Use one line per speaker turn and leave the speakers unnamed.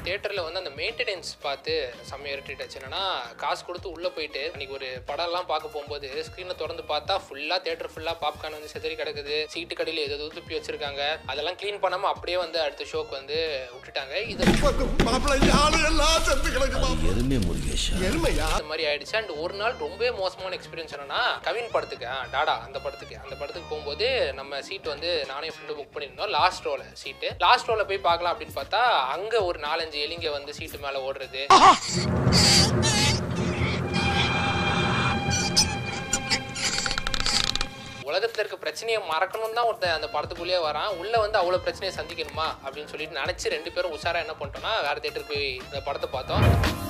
தேட்டரில் வந்து அந்த மெயின்டெனன்ஸ் பார்த்து செம்ம இரிட்டேட் ஆச்சு என்னன்னா காசு கொடுத்து உள்ளே போயிட்டு அன்னைக்கு ஒரு படம்லாம் பார்க்க போகும்போது ஸ்க்ரீனை திறந்து பார்த்தா ஃபுல்லாக தேட்டர் ஃபுல்லாக பாப்கார்ன் வந்து செதறி கிடக்குது சீட்டு கடையில் எது எதுவும் துப்பி வச்சிருக்காங்க அதெல்லாம் க்ளீன் பண்ணாமல் அப்படியே வந்து அடுத்த ஷோக்கு வந்து விட்டுட்டாங்க இது
மாப்பிள்ளை ஆளு எல்லாம் செத்து கிடக்குமா
எருமை முருகேஷா
எருமையா
அந்த மாதிரி ஆயிடுச்சு அண்ட் ஒரு நாள் ரொம்பவே மோசமான எக்ஸ்பீரியன்ஸ் என்னன்னா கவின் படத்துக்கு ஆ, டாடா அந்த படத்துக்கு அந்த படத்துக்கு போகும்போது நம்ம சீட் வந்து நானே ஃப்ரெண்டு புக் பண்ணியிருந்தோம் லாஸ்ட் ரோல சீட்டு லாஸ்ட் ரோல போய் பார்க்கலாம் அப்படின்னு பார்த்தா அங்க ஒரு நாலஞ்சு எலிங்க வந்து சீட்டு மேல ஓடுறது உலகத்துல இருக்க பிரச்சனையை மறக்கணும் தான் ஒருத்தன் அந்த படத்துக்குள்ளேயே வரான் உள்ள வந்து அவ்வளவு பிரச்சனையை சந்திக்கணுமா அப்படின்னு சொல்லிட்டு நினைச்சு ரெண்டு பேரும் உஷாரா என்ன பண்ணிட்டோம்னா வேற தேட்டருக்கு போய் இந்த படத்தை பார்த்தோம்